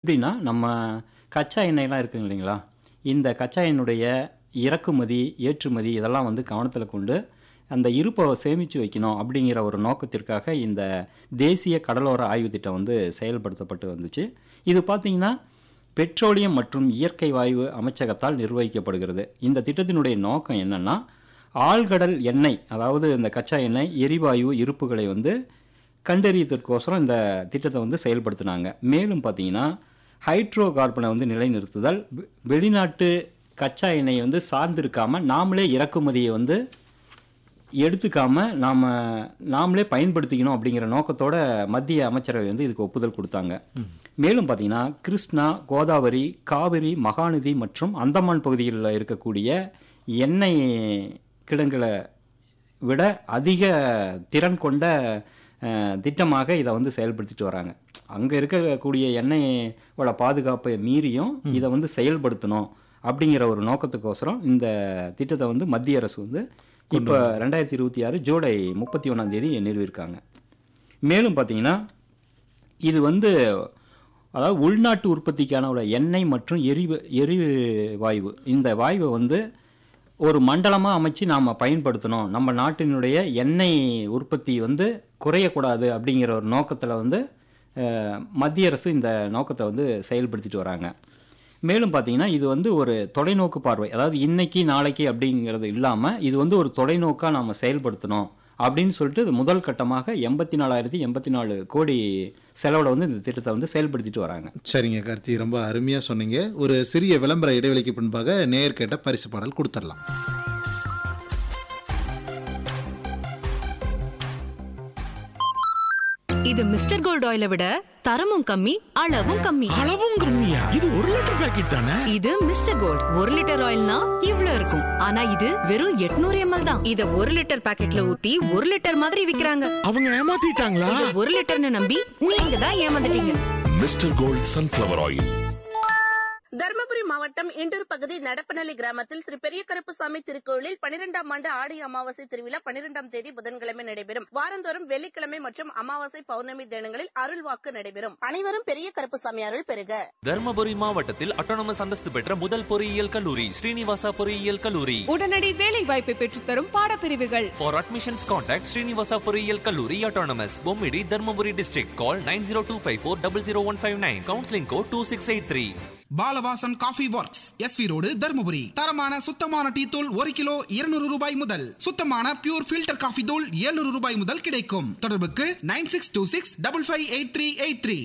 எப்படின்னா நம்ம கச்சா எண்ணெயெல்லாம் இருக்குங்க இல்லைங்களா இந்த கச்சா எண்ணெயுடைய இறக்குமதி ஏற்றுமதி இதெல்லாம் வந்து கவனத்தில் கொண்டு அந்த இருப்பை சேமித்து வைக்கணும் அப்படிங்கிற ஒரு நோக்கத்திற்காக இந்த தேசிய கடலோர ஆய்வு திட்டம் வந்து செயல்படுத்தப்பட்டு வந்துச்சு இது பார்த்திங்கன்னா பெட்ரோலியம் மற்றும் இயற்கை வாயு அமைச்சகத்தால் நிர்வகிக்கப்படுகிறது இந்த திட்டத்தினுடைய நோக்கம் என்னன்னா ஆழ்கடல் எண்ணெய் அதாவது இந்த கச்சா எண்ணெய் எரிவாயு இருப்புகளை வந்து கண்டறியதற்கோசரம் இந்த திட்டத்தை வந்து செயல்படுத்தினாங்க மேலும் பார்த்தீங்கன்னா ஹைட்ரோ கார்பனை வந்து நிலைநிறுத்துதல் வெ- வெளிநாட்டு கச்சா எண்ணெயை வந்து சார்ந்திருக்காம நாமளே இறக்குமதியை வந்து எடுத்துக்காம நாம நாமளே பயன்படுத்திக்கணும் அப்படிங்கிற நோக்கத்தோட மத்திய அமைச்சரவை வந்து இதுக்கு ஒப்புதல் கொடுத்தாங்க மேலும் பார்த்தீங்கன்னா கிருஷ்ணா கோதாவரி காவிரி மகாநதி மற்றும் அந்தமான் பகுதிகளில் இருக்கக்கூடிய எண்ணெய் கிடங்குகளை விட அதிக திறன் கொண்ட அஹ், திட்டமாக இதை வந்து செயல்படுத்திட்டு வராங்க அங்கே இருக்கக்கூடிய எண்ணெயோட பாதுகாப்பை மீறியும் இதை வந்து செயல்படுத்தணும் அப்படிங்கிற ஒரு நோக்கத்துக்கோசரம் இந்த திட்டத்தை வந்து மத்திய அரசு வந்து இப்போ ரெண்டாயிரத்தி இருபத்தி ஆறு ஜூலை முப்பத்தி ஒன்றாம் தேதி நிறுவியிருக்காங்க மேலும் பார்த்தீங்கன்னா இது வந்து அதாவது உள்நாட்டு உற்பத்திக்கான உள்ள எண்ணெய் மற்றும் எரி எரிவாயு இந்த வாயுவை வந்து ஒரு மண்டலமாக அமைச்சு நாம் பயன்படுத்தணும் நம்ம நாட்டினுடைய எண்ணெய் உற்பத்தி வந்து குறையக்கூடாது அப்படிங்கிற ஒரு நோக்கத்தில் வந்து அஹ், மத்திய அரசு இந்த நோக்கத்தை வந்து செயல்படுத்திட்டு வராங்க மேலும் பார்த்தீங்கன்னா இது வந்து ஒரு தொலைநோக்கு பார்வை அதாவது இன்னைக்கு நாளைக்கு அப்படிங்கிறது இல்லாமல் இது வந்து ஒரு தொலைநோக்காக நாம் செயல்படுத்தணும் அப்படின்னு சொல்லிட்டு இது முதல் கட்டமாக எண்பத்தி நாலாயிரத்தி எண்பத்தி நாலு கோடி செலவில் வந்து இந்த திட்டத்தை வந்து செயல்படுத்திட்டு வராங்க சரிங்க கார்த்தி ரொம்ப அருமையாக சொன்னீங்க ஒரு சிறிய விளம்பர இடைவெளிக்கு பின்பாக நேர் கேட்ட பரிசு பாடல் கொடுத்துடலாம் இது மிஸ்டர் கோல்ட் ஆயிலை விட தரமும் கம்மி அளவும் கம்மி அளவும் கம்மியா இது ஒரு லிட்டர் பாக்கெட் தானே இது மிஸ்டர் கோல்ட் ஒரு லிட்டர் ஆயில்னா இவ்ளோ இருக்கும் ஆனா இது வெறும் 800 எம்எல் தான் இத ஒரு லிட்டர் பாக்கெட்ல ஊத்தி ஒரு லிட்டர் மாதிரி விக்கிறாங்க அவங்க ஏமாத்திட்டாங்களா இத ஒரு லிட்டர்னு நம்பி நீங்க தான் ஏமாந்துட்டீங்க Mister Gold sunflower oil Dharmapuri மாவட்டம் இண்டூர் பகுதி நடப்பநல்லி கிராமத்தில் ஸ்ரீ பெரிய கருப்புசாமி திருக்கோயிலில் பனிரெண்டாம் ஆண்டு ஆடி அமாவாசை திருவிழா பனிரெண்டாம் தேதி புதன்கிழமை நடைபெறும் வாரந்தோறும் வெள்ளிக்கிழமை மற்றும் அமாவாசை பௌர்ணமி தினங்களில் அருள்வாக்கு நடைபெறும் அனைவரும் பெரிய கருப்புசாமி அருள் பெறுக தர்மபுரி மாவட்டத்தில் அட்டானமஸ் அந்தஸ்து பெற்ற முதல் பொறியியல் கல்லூரி ஸ்ரீனிவாசா பொறியியல் கல்லூரி உடனடி வேலை வாய்ப்பை பெற்றுத்தரும் பாடப்பிரிவுகள் For admissions, contact Srinivasa பொறியியல் கல்லூரி autonomous Bommidi Dharmapuri district. Call 90254 Counseling code 2683. Balavasan coffee works S V road Dharmapuri தரமான சுத்தமான டீ தூள் ஒரு கிலோ இருநூறு ரூபாய் முதல் சுத்தமான பியூர் ஃபில்டர் காஃபி தூள் 700 ரூபாய் முதல் கிடைக்கும் தொடர்புக்கு nine six two six double five eight three eight three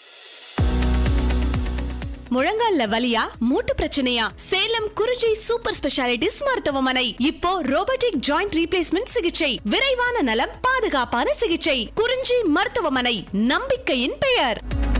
முழங்கால்ல வலியா மூட்டு பிரச்சனையா சேலம் குறிஞ்சி சூப்பர் ஸ்பெஷாலிட்டிஸ் மருத்துவமனை இப்போ ரோபோட்டிக் ஜாயிண்ட் ரீப்ளேஸ்மெண்ட் சிகிச்சை விரைவான நலம் பாதுகாப்பான சிகிச்சை குறிஞ்சி மருத்துவமனை நம்பிக்கையின் பெயர்